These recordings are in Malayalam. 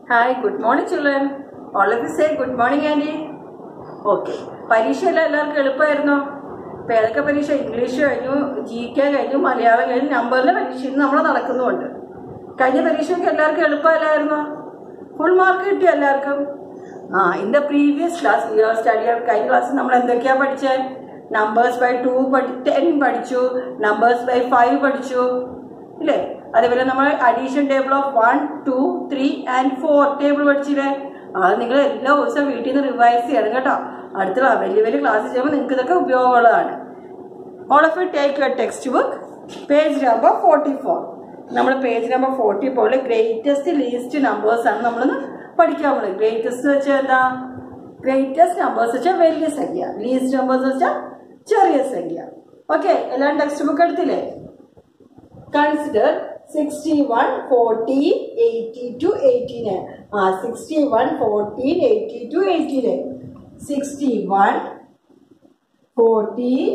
Hi good morning children all of say good morning aunty okay പരീക്ഷയെല്ലാം എല്ലാവർക്കും എളുപ്പമായിരുന്നോ ഇപ്പം ഏതൊക്കെ പരീക്ഷ ഇംഗ്ലീഷ് കഴിഞ്ഞു ജി കെ കഴിഞ്ഞു മലയാളം കഴിഞ്ഞു നമ്പറിലെ പരീക്ഷ ഇന്ന് നമ്മൾ നടക്കുന്നുമുണ്ട് കഴിഞ്ഞ പരീക്ഷയൊക്കെ എല്ലാവർക്കും എളുപ്പമല്ലായിരുന്നോ ഫുൾ മാർക്ക് കിട്ടിയോ എല്ലാവർക്കും ആ in the previous class we are study കഴിഞ്ഞ ക്ലാസ്സിൽ നമ്മൾ എന്തൊക്കെയാണ് പഠിച്ചത് നമ്പേഴ്സ് ബൈ ടു പഠി ടെൻ പഠിച്ചു നമ്പേഴ്സ് ബൈ ഫൈവ് പഠിച്ചു ഇല്ലേ അതേപോലെ നമ്മൾ addition table of one two three and four table പഠിച്ചില്ലേ അത് നിങ്ങൾ എല്ലാ ദിവസവും വീട്ടിൽ നിന്ന് റിവൈസ് ചെയ്യണം കേട്ടോ അടുത്ത വലിയ വലിയ ക്ലാസ് ചെയ്യുമ്പോൾ നിങ്ങൾക്ക് ഇതൊക്കെ ഉപയോഗമുള്ളതാണ് all of you take your text book page number forty four നമ്മൾ പേജ് നമ്പർ ഫോർട്ടി ഫോറിൽ ഗ്രേറ്റസ്റ്റ് ലീസ്റ്റ് നമ്പേഴ്സ് ആണ് നമ്മളൊന്ന് പഠിക്കാൻ പോകുന്നത് ഗ്രേറ്റസ്റ്റ് വെച്ചാൽ എന്താ ഗ്രേറ്റസ്റ്റ് നമ്പേഴ്സ് വെച്ചാൽ വലിയ സംഖ്യ ലീസ്റ്റ് നമ്പേഴ്സ് വെച്ചാൽ ചെറിയ സംഖ്യ ഓക്കെ എല്ലാം ടെക്സ്റ്റ് ബുക്ക് എടുത്തില്ലേ consider sixty one fourteen eighty two eighty nine ആ sixty one fourteen eighty two eighty nine sixty one fourteen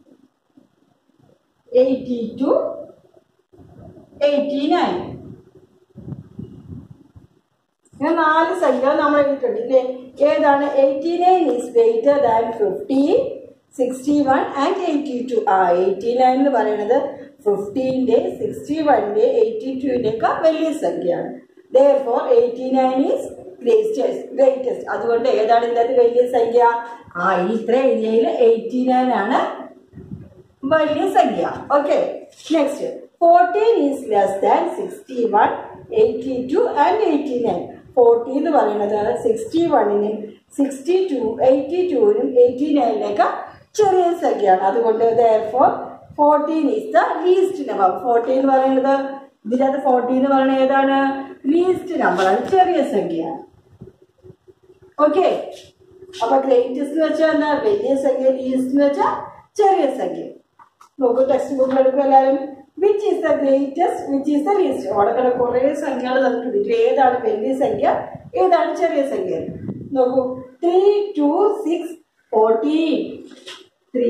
eighty two eighty nine ഞാൻ നാല് സംഖ്യ നമ്മൾ എഴുതിയിട്ടുണ്ട് ഇല്ലേ ഏതാണ് eighty nine is greater than fifteen sixty one and eighty two ആ എയ്റ്റി നയൻ എന്ന് പറയുന്നത് ഫിഫ്റ്റീൻ്റെ സിക്സ്റ്റി വണ്ണിൻ്റെ എയ്റ്റി ടുവിൻ്റെയൊക്കെ വലിയ സംഖ്യയാണ് therefore eighty nine is greatest greatest അതുകൊണ്ട് ഏതാണ് ഇതിനകത്ത് വലിയ സംഖ്യ ആ ഈ ഇത്ര ഏരിയയിൽ എയ്റ്റി നയൻ ആണ് വലിയ സംഖ്യ okay next fourteen is less than sixty one eighty two and eighty nine forty എന്ന് പറയുന്നത് സിക്സ്റ്റി വണ്ണിനും സിക്സ്റ്റി ടു എയ്റ്റി ടുവിനും എയ്റ്റി നയനിലേക്ക് ചെറിയ സംഖ്യയാണ് അതുകൊണ്ട് four fourteen is the least number fourteen എന്ന് പറയുന്നത് ഇതിനകത്ത് ഫോർട്ടീൻ എന്ന് പറയുന്നത് ഏതാണ് ലീസ്റ്റ് നമ്പറാണ് ചെറിയ സംഖ്യയാണ് ഓക്കെ അപ്പൊ ഗ്രേറ്റസ്റ്റ് എന്ന് വെച്ചാൽ എന്താ വലിയ സംഖ്യ ലീസ്റ്റ് എന്ന് വെച്ചാൽ ചെറിയ സംഖ്യ നോക്കൂ ടെക്സ്റ്റ് ബുക്ക് എടുക്കും എല്ലാവരും which is the greatest which is the least അവിടെ കുറേ സംഖ്യകൾ തന്നിട്ടുണ്ട് ഇതിൽ ഏതാണ് വലിയ സംഖ്യ ഏതാണ് ചെറിയ സംഖ്യ നോക്കൂ three two six fourteen three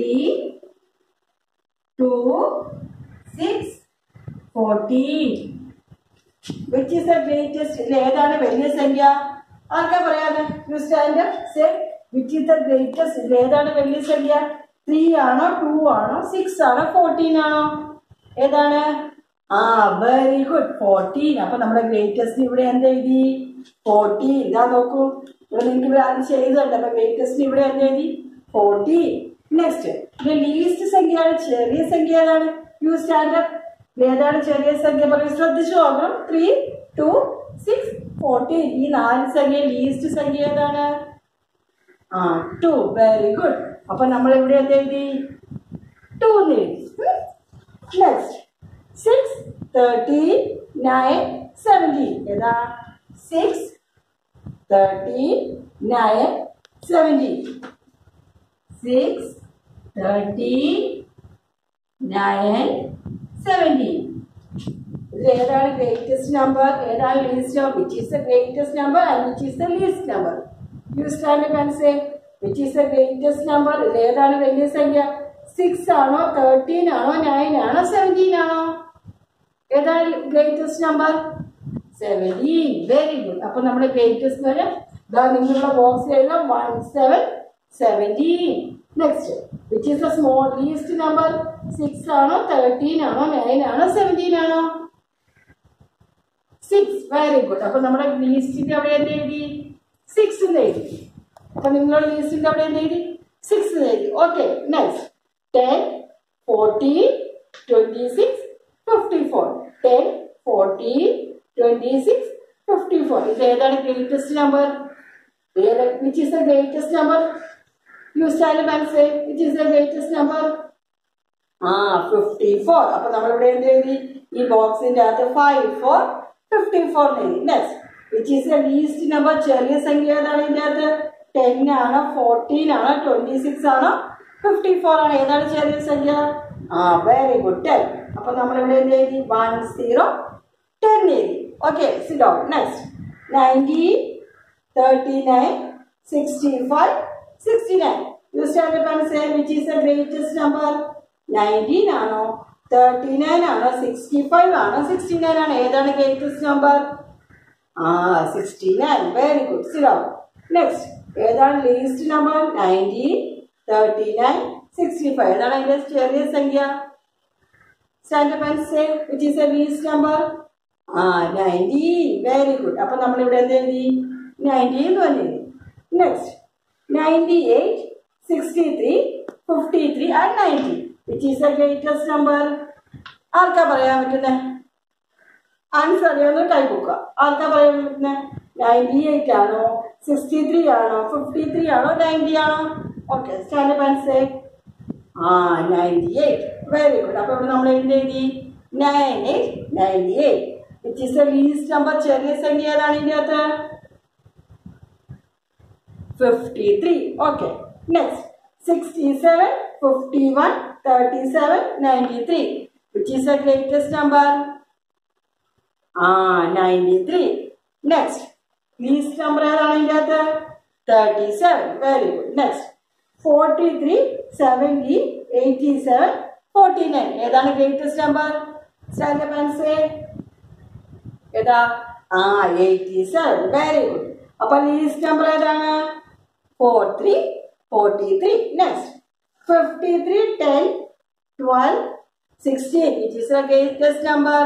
two six fourteen which is the greatest ഇതിൽ ഏതാണ് വലിയ സംഖ്യ ആർക്കാ പറയാതെ you stand say which is the greatest ഇതിൽ ഏതാണ് വലിയ സംഖ്യ ത്രീ ആണോ ടു ആണോ സിക്സ് ആണോ ഫോർട്ടീൻ ആണോ ഏതാണ് ആ വെരി ഗുഡ് ഫോർട്ടീൻ അപ്പൊ നമ്മുടെ ഗ്രേറ്റസ്റ്റ് ഇവിടെ എന്ത് എഴുതി ഫോർട്ടീൻ ഇതാ നോക്കൂ ഇവിടെ നിങ്ങൾക്ക് ഇവിടെ ആദ്യം ചെയ്തുണ്ട് അപ്പൊ ഗ്രേറ്റസ്റ്റ് ഇവിടെ എന്ത് എഴുതി ഫോർട്ടീൻ നെക്സ്റ്റ് ഇത് ലീസ്റ്റ് സംഖ്യയാണ് ചെറിയ സംഖ്യ ഏതാണ് യു സ്റ്റാൻഡപ്പ് ഏതാണ് ചെറിയ സംഖ്യ പറയും ശ്രദ്ധിച്ചു നോക്കണം ത്രീ ടു സിക്സ് ഫോർട്ടീൻ ഈ നാല് സംഖ്യ ലീസ്റ്റ് സംഖ്യ ഏതാണ് ആ ടു വെരി ഗുഡ് അപ്പൊ നമ്മൾ ഇവിടെ എന്ത് എഴുതി ടു എന്ന് എഴുതി next six thirteen nine seventeen ഏതാ six thirteen nine seventeen six thirteen nine seventeen ഇതിൽ ഏതാണ് ഗ്രേറ്റസ്റ്റ് നമ്പർ ഏതാണ് least number which is the greatest number and which is the least number you stand and say which is the greatest number ഇതിൽ ഏതാണ് വലിയ സംഖ്യ സിക്സ് ആണോ തേർട്ടീൻ ആണോ നയൻ ആണോ സെവൻറ്റീൻ ആണോ ഏതാണ് greatest number seventeen very good അപ്പൊ നമ്മുടെ ഗ്രേറ്റസ്റ്റ് വരെ ഇതാ നിങ്ങളുടെ ബോക്സ് എഴുതാം one seven seventeen next which is the small least number six ആണോ തേർട്ടീൻ ആണോ നയൻ ആണോ സെവൻറ്റീൻ ആണോ സിക്സ് വെരി ഗുഡ് അപ്പൊ നമ്മുടെ ലീസ്റ്റിന്റെ അവിടെ എന്ത് എഴുതി സിക്സ് എന്ന് എഴുതി അപ്പൊ നിങ്ങളുടെ ലീസ്റ്റിന്റെ അവിടെ എന്ത് എഴുതി സിക്സ് എന്ന് എഴുതി okay next ten fourteen twenty six fifty four ten fourteen twenty six fifty four ഇത് ഏതാണ് greatest number which is the greatest number you stand and say which is the greatest number ആ ഫിഫ്റ്റി ഫോർ അപ്പൊ നമ്മളിവിടെ എന്ത് എഴുതി ഈ ബോക്സിന്റെ അകത്ത് ഫൈവ് ഫോർ ഫിഫ്റ്റി ഫോർ എഴുതി next which is the least number ചെറിയ സംഖ്യ ഏതാണ് ഇതിന്റെ അകത്ത് ടെൻ ആണോ ഫോർട്ടീൻ ആണോ ട്വന്റി സിക്സ് ആണോ ഫിഫ്റ്റി ഫോർ ആണ് ഏതാണ് ചെറിയ സംഖ്യ ആ വെരി ഗുഡ് ടെൻ അപ്പൊ നമ്മളിവിടെ എന്ത് എഴുതി വൺ സീറോ ടെൻ എഴുതി ഓക്കെ സിഡോ next nineteen thirty nine sixty five sixty nine you stand and say which is the greatest number nineteen ആണോ തേർട്ടി നയൻ ആണോ സിക്സ്റ്റി ഫൈവ് ആണോ സിക്സ്റ്റി നയൻ ആണോ ഏതാണ് ഗ്രേറ്റസ്റ്റ് നമ്പർ ആ sixty nine very good zero next ഏതാണ് least number ninety thirty nine sixty five ഏതാണ് അതിന്റെ ചെറിയ സംഖ്യ stand up and say which is a least number ആ നയൻറ്റി വെരി ഗുഡ് അപ്പൊ നമ്മൾ ഇവിടെ എന്ത് എഴുതി നയൻറ്റി എന്ന് തന്നെ എഴുതി next ninety eight sixty three fifty three and ninety which is a greatest number ആർക്കാ പറയാൻ പറ്റുന്നത് ആൻസർ അറിയാവുന്ന കൈ പൊക്കുക ആർക്കാ പറയാൻ പറ്റുന്നത് നയൻറ്റി എയ്റ്റ് ആണോ സിക്സ്റ്റി ത്രീ ആണോ ഫിഫ്റ്റി ത്രീ ആണോ നയൻറ്റി ആണോ ഓക്കെ സ്റ്റാൻഡപ്പ് ആൻസർ ആ നയൻറ്റി എയ്റ്റ് വെരി ഗുഡ് അപ്പോൾ ഇവിടെ നമ്മൾ എന്ത് എഴുതി nine eight ninety eight which is a least number ചെറിയ സംഖ്യ ഏതാണ് ഇതിൻ്റെ അകത്ത് fifty three okay next sixty seven fifty one thirty seven ninety three which is a greatest number ആ ninety three next least number ഏതാണ് ഇതിൻ്റെ അകത്ത് thirty seven very good next forty three seventy eighty seven forty nine ഏതാണ് ഗ്രേറ്റസ്റ്റ് നമ്പർ സ്റ്റാൻഡപ്പ് ആൻസർ ഏതാ ആ എയ്റ്റി സെവൻ വെരി ഗുഡ് അപ്പൊ ലീസ്റ്റ് നമ്പർ ഏതാണ് four three forty three next fifty three ten twelve sixty eight which is a greatest number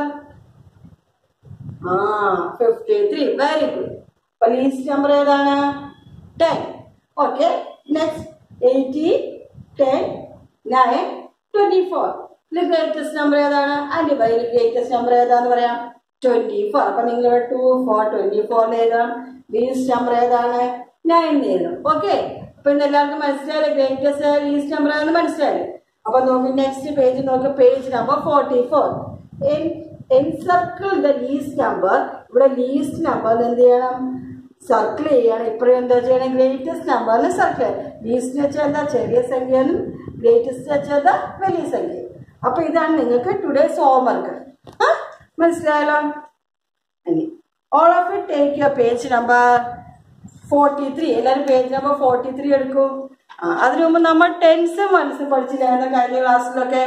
ആ ഫിഫ്റ്റി ത്രീ വെരി ഗുഡ് അപ്പൊ ലീസ്റ്റ് നമ്പർ ഏതാണ് ten okay next eighty ten nine twenty four ഇതിൽ ഗ്രേറ്റസ്റ്റ് നമ്പർ ഏതാണ് അതിന്റെ ബൈയിൽ ഗ്രേറ്റസ്റ്റ് നമ്പർ ഏതാന്ന് പറയാം ട്വന്റി ഫോർ അപ്പൊ നിങ്ങൾ ഇവിടെ ടു ഫോർ ട്വന്റി ഫോറിൽ എഴുതാം ലീസ്റ്റ് നമ്പർ ഏതാണ് നയൻ എഴുതാം ഓക്കെ അപ്പൊ ഇന്ന് എല്ലാവർക്കും മനസ്സിലായില്ലേ ഗ്രേറ്റസ്റ്റ് ലീസ്റ്റ് നമ്പർ ഏതാണെന്ന് മനസ്സിലായി അപ്പൊ നോക്കി നെക്സ്റ്റ് പേജ് നോക്കി page number forty four encircle the least number ഇവിടെ ലീസ്റ്റ് നമ്പർ എന്ത് ചെയ്യണം സർക്കിൾ ചെയ്യണം ഇപ്പോഴും എന്താ ചെയ്യണം ഗ്രേറ്റസ്റ്റ് നമ്പറിന് സർക്കിൾ ലീസ്റ്റ് വെച്ചാൽ എന്താ ചെറിയ സംഖ്യനും ഗ്രേറ്റസ്റ്റ് വെച്ചാൽ എന്താ വലിയ സംഖ്യ അപ്പൊ ഇതാണ് നിങ്ങൾക്ക് ടുഡേസ് ഹോംവർക്ക് മനസ്സിലായല്ലോ ഇനി all of it take your page number forty three എല്ലാവരും പേജ് നമ്പർ ഫോർട്ടി ത്രീ എടുക്കൂ ആ അതിനു മുമ്പ് നമ്മൾ ടെൻസ് മനസ്സ് പഠിച്ചില്ലായിരുന്ന കഴിഞ്ഞ ക്ലാസ്സിലൊക്കെ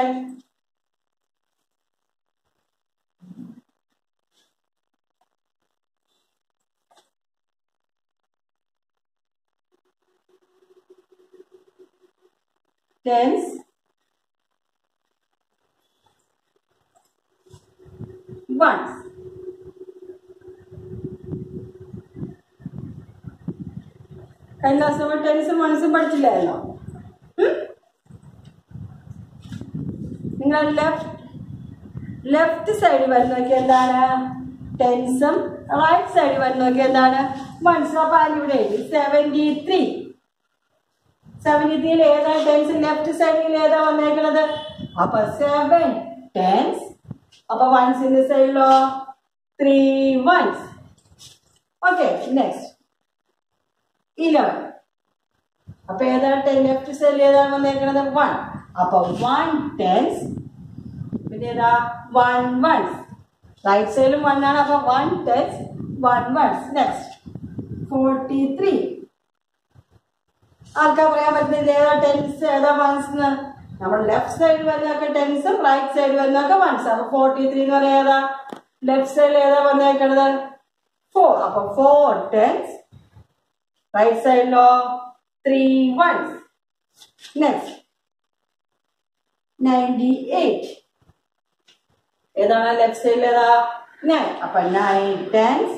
tense ones കഴിഞ്ഞ ദിവസം നമ്മൾ ടെൻസും വൺസും പഠിച്ചില്ലായിരുന്നോ ഉം? നിങ്ങൾ ലെഫ്റ്റ് ലെഫ്റ്റ് സൈഡിൽ വന്ന് നോക്കിയാൽ എന്താണ് ടെൻസും റൈറ്റ് സൈഡിൽ വന്ന് നോക്കിയാൽ എന്താണ് വൺസും അപ്പൊ അതിവിടെ എഴുതി സെവൻറ്റി ത്രീ സെവൻറ്റി ത്രീയിൽ ഏതാണ് ടെൻസ് ലെഫ്റ്റ് സൈഡിൽ ഏതാ വന്നേക്കണത് അപ്പൊ സെവൻ ടെൻസ് അപ്പൊ വൺസിന്റെ സൈഡിലോ three ones okay next eleven അപ്പൊ ഏതാ ടെൻ ലെഫ്റ്റ് സൈഡിൽ ഏതാണ് വന്നേക്കണത് വൺ അപ്പൊ വൺ ടെൻസ് പിന്നെ ഏതാ വൺ വൺസ് റൈറ്റ് സൈഡിലും വൺ ആണ് അപ്പൊ one tens one ones next forty three ആർക്കാ പറയാൻ പറ്റുന്നത് ഏതാ ടെൻസ് ഏതാ വൺസ് നമ്മൾ ലെഫ്റ്റ് സൈഡ് വരുന്നൊക്കെ ടെൻസും റൈറ്റ് സൈഡ് വരുന്നൊക്കെ വൺസ് അപ്പൊ ഫോർട്ടി ത്രീ എന്ന് പറയാ ഏതാ ലെഫ്റ്റ് സൈഡിൽ ഏതാ വന്നേക്കണത് ഫോർ അപ്പൊ four tens right സൈഡിലോ three ones next ninety eight ഏതാണ് ലെഫ്റ്റ് സൈഡിൽ ഏതാ നയൻ അപ്പൊ nine tens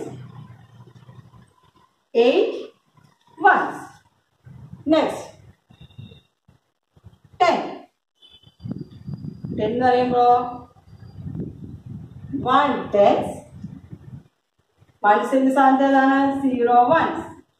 eight ones next ten ten എന്ന് പറയുമ്പോ വൺ ടെൻസ് വൺസിന്റെ സ്ഥാനത്ത് ഏതാണ് സീറോ വൺസ്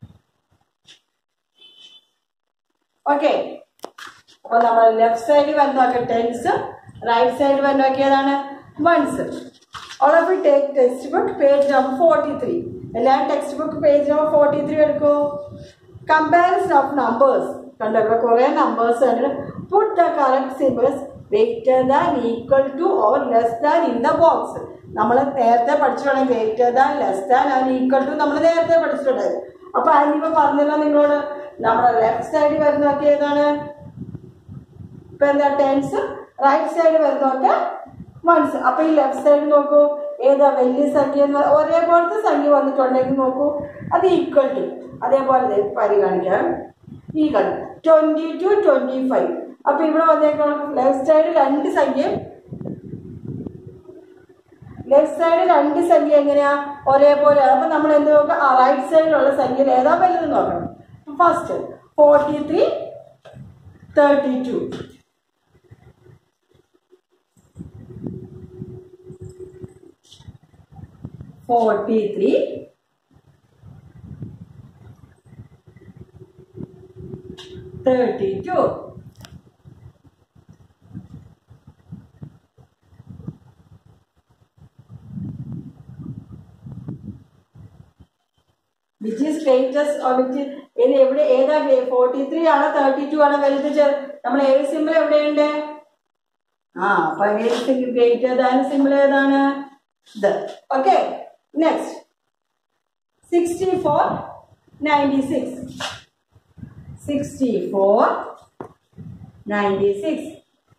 ഓക്കെ അപ്പൊ നമ്മൾ ലെഫ്റ്റ് സൈഡിൽ വരുന്നൊക്കെ ടെൻസ് റൈറ്റ് സൈഡിൽ വരുന്നൊക്കെ ഏതാണ് ones all of you take text book page number forty three എല്ലാവരും text book page number forty three എടുക്കൂ കമ്പാരിസൺ ഓഫ് നമ്പേഴ്സ് കണ്ടോ ഇവിടെ കുറെ നമ്പേഴ്സ് ഉണ്ട് put the correct symbols greater than equal to or less than in the box നമ്മൾ നേരത്തെ പഠിച്ചിട്ടുണ്ട് greater than less than and equal to നമ്മൾ നേരത്തെ പഠിച്ചിട്ടുണ്ടായിരുന്നു അപ്പൊ അതിനിപ്പോ പറഞ്ഞല്ലോ നിങ്ങളോട് നമ്മുടെ ലെഫ്റ്റ് സൈഡിൽ വരുന്നതൊക്കെ ഏതാണ് ഇപ്പൊ എന്താ ടെൻസ് റൈറ്റ് സൈഡ് വരുന്നതൊക്കെ വൺസ് അപ്പൊ ഈ ലെഫ്റ്റ് സൈഡ് നോക്കൂ ഏതാ വലിയ സംഖ്യ എന്ന് ഒരേപോലത്തെ സംഖ്യ വന്നിട്ടുണ്ടെങ്കിൽ നോക്കൂ അത് ഈക്വൽ ടു അതേപോലെ ദേ പരിഗണിക്കാം ഈ കളി ട്വന്റി ടു ട്വന്റി ഫൈവ് അപ്പൊ ഇവിടെ വന്നേക്കണം ലെഫ്റ്റ് സൈഡ് രണ്ട് സംഖ്യ ലെഫ്റ്റ് സൈഡ് രണ്ട് സംഖ്യ എങ്ങനെയാ ഒരേപോലെ അപ്പൊ നമ്മൾ എന്ത് നോക്കാം ആ റൈറ്റ് സൈഡിലുള്ള സംഖ്യയിൽ ഏതാ വലുത് നോക്കണം first forty three thirty two forty three thirty two which is greatest which ഇത് എവിടെ ഏതാ ഫോർട്ടി ത്രീ ആണോ തേർട്ടി ടു ആണോ വലുത് ചെ- നമ്മൾ ഏത് സിമ്പിൾ എവിടെയുണ്ട് ആ അപ്പൊ ഏത് ഗ്രേറ്റർ ദാൻ സിമ്പിൾ ഏതാണ് ഇത് okay next sixty four ninety six sixty four ninety six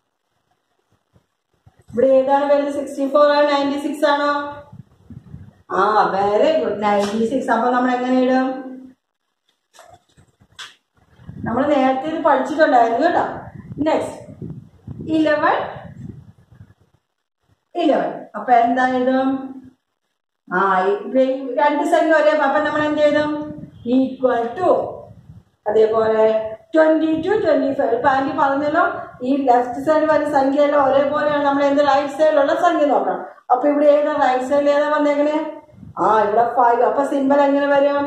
ഇവിടെ ഏതാണ് വലുത് സിക്സ്റ്റി ഫോർ ആണോ നയൻറ്റി സിക്സ് ആണോ ആ വെരി ഗുഡ് നയൻറ്റി സിക്സ് അപ്പൊ നമ്മൾ എങ്ങനെ ഇടും നമ്മൾ നേരത്തെ ഇത് പഠിച്ചിട്ടുണ്ടായിരുന്നു കേട്ടോ നെക്സ്റ്റ് ഇലവൻ ഇലവൻ അപ്പൊ എന്താ ഇതും ആ ഈ രണ്ട് സംഖ്യ ഒരേ അപ്പൊ നമ്മൾ എന്ത് ചെയ്തും ഈക്വൽ ടു അതേപോലെ ട്വന്റി ടു ട്വന്റി ഫൈവ് ഇപ്പൊ ആന്റി പറഞ്ഞല്ലോ ഈ ലെഫ്റ്റ് സൈഡ് വരുന്ന സംഖ്യയെല്ലാം ഒരേപോലെയാണ് നമ്മൾ എന്ത് റൈറ്റ് സൈഡിലുള്ള സംഖ്യ നോക്കണം അപ്പൊ ഇവിടെ ഏതാ റൈറ്റ് സൈഡിൽ ഏതാ വന്നേക്കണേ ആ ഇവിടെ ഫൈവ് അപ്പൊ സിമ്പൽ എങ്ങനെ വരും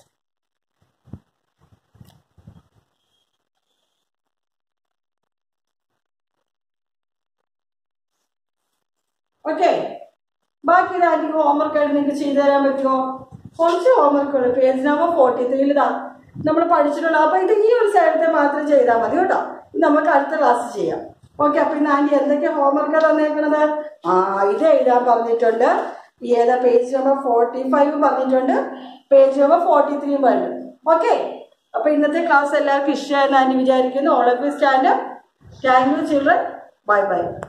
ഓക്കെ ബാക്കി ആന്റിക്ക് ഹോംവർക്ക് ആയിട്ട് നിങ്ങൾക്ക് ചെയ്തു തരാൻ പറ്റുമോ കുറച്ച് ഹോംവർക്കുകൾ പേജ് നമ്പർ ഫോർട്ടി ത്രീയിൽ ഇതാ നമ്മൾ പഠിച്ചിട്ടുള്ള അപ്പൊ ഇത് ഈ ഒരു സൈഡത്തെ മാത്രം ചെയ്താൽ മതി കേട്ടോ ഇത് നമുക്ക് അടുത്ത ക്ലാസ് ചെയ്യാം ഓക്കെ അപ്പൊ ഇന്ന് ആന്റി എന്തൊക്കെ ഹോംവർക്കാണ് തന്നേക്കണത് ആ ഇത് എഴുതാൻ പറഞ്ഞിട്ടുണ്ട് ഈ ഏതാ പേജ് നമ്പർ ഫോർട്ടി ഫൈവ് പറഞ്ഞിട്ടുണ്ട് പേജ് നമ്പർ ഫോർട്ടി ത്രീയും പറഞ്ഞിട്ടുണ്ട് ഓക്കെ അപ്പൊ ഇന്നത്തെ ക്ലാസ് എല്ലാവർക്കും ഇഷ്ടമായെന്ന് ആന്റി വിചാരിക്കുന്നു all of you stand thank you children bye by